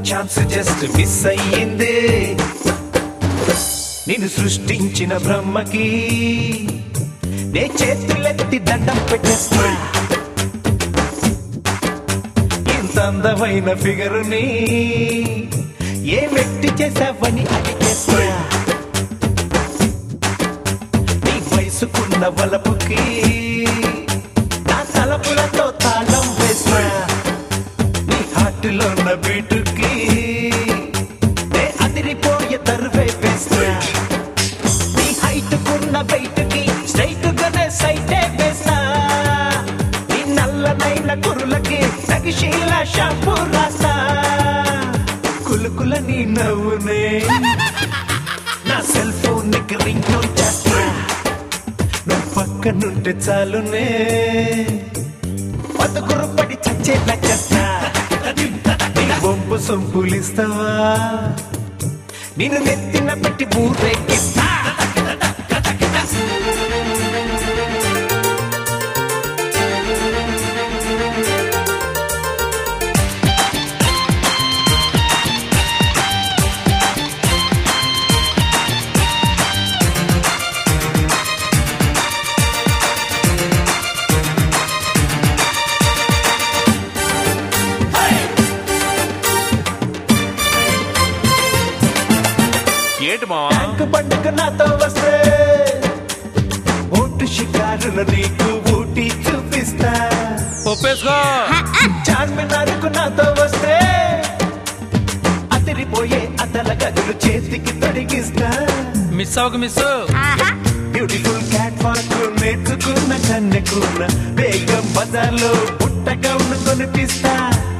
Chance just miss అయ్యింది నేను సృష్టించిన బ్రహ్మకి నే చేతులెత్తి దండం పెట్టేస్తా ఇంత అందమైన ఫిగరుని ఏ వ్యక్తి చేసావని అడిగేస్తా నీ వయసుకున్న వలపుకి నా తలపులతో తాళం వేస్తా నీ హార్ట్లో ఉన్న బీటుకి నే అదిరిపోయే తరువే వేస్తా నీ హైట్ కున్న వెయిట్ కి స్ట్రైట్ గానే సైటే వేస్తా నీ నల్లనైన కురులకి తగిశీల షాంపూ రాస్తా కులుకుల నీ నవ్వునే నా సెల్ ఫోన్ కి రింగ్ టోన్ చేస్తా నువ్వు పక్కనుంటే చాలునే బతుకురు పడి చచ్చేలా చేస్తా నీ బొంపు సొంపులిస్తావా నిన్ను నెత్తిన పెట్టి ఊరేగిస్తా ఏంటి మావా ట్యాంక్ పండుగ నాతో వస్తే ఓటు షికారులు నీకు ఊటి చూపిస్తా ఒప్పేసుకో చార్మినార్కు నాతో వస్తే అదిరిపోయే అతల గదులు చేతికి తొడిగిస్తా మిస్ అవ్వక మిస్ బ్యూటిఫుల్ క్యాట్ వాక్ నేర్చుకున్న కన్నెకున్న బేగం బజార్లో పుట్టగా కొనిపిస్తా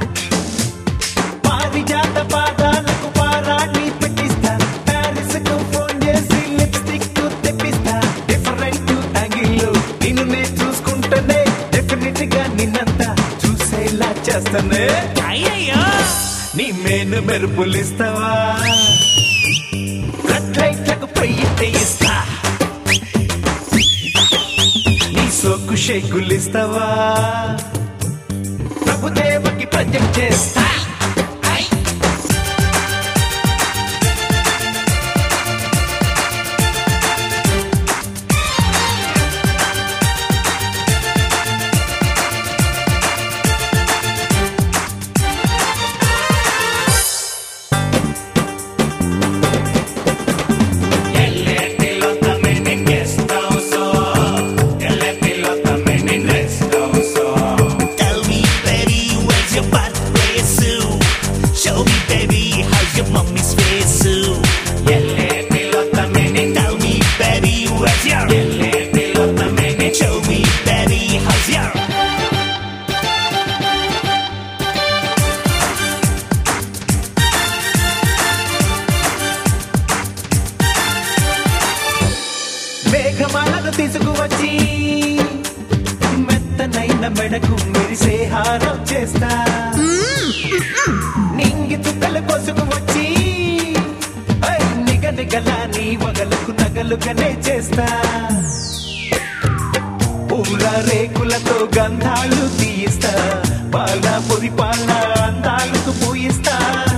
పారిజాత పాదాలకు పారాణి పెట్టిస్తా ప్యారిస్ కు ఫోన్ చేసి లిప్స్టిక్ తెప్పిస్తా డిఫరెంట్ యాంగిల్ నిన్ను నేను చూసుకుంటేనే డెఫినెట్ గా నిన్నంతా చూసేలా చేస్తానే అయ్యయ్యో నీ మేను మెరుపులిస్తావా రెడ్ లైట్లకు పొయ్యితే ఇస్తా నీ సోకు షేకులిస్తావా ప్రభుదేవకి ప్రజెంట్ చేస్తా Tell me, baby, where's your butt Sue? Show me, baby, how's your mommy's face, Sue? Tell me, baby, where's your Show me, baby, how's your మేఘమాలను తీసుకువచ్చి మెత్తనైన మెడకు మెరిసే హారం చేస్తా నింగి చుక్కలు కొసుకు వచ్చి ఐ, నిగ నిగల నీ వగలకు నగలుగానే చేస్తా పూల రేకులతో గంధాలు తీయిస్తా పాల పొరి పాల అందాలకు పూయిస్తా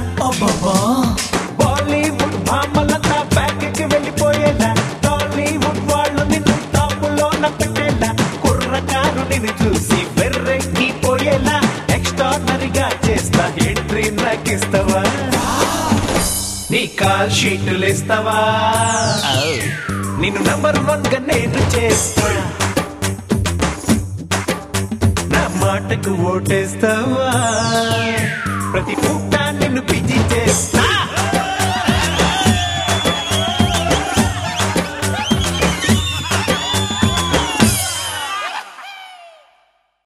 బాలీవుడ్ భామలంతా బ్యాక్ కి వెళ్ళిపోయేలా టాలీవుడ్ వాళ్ళు నిన్ను టాపులో పెట్టేలా కుర్రకారు నిన్ను చూసి వెర్రెక్కి పోయేలా ఎక్స్ట్రానరీగా చేస్తా ఎంట్రీ నాకిస్తావా నీ కాల్ షీట్లు ఇస్తావా నిన్ను నంబర్ వన్ గా నేను చేస్తా నా మాటకు ఓటేస్తావా ప్రతి పూట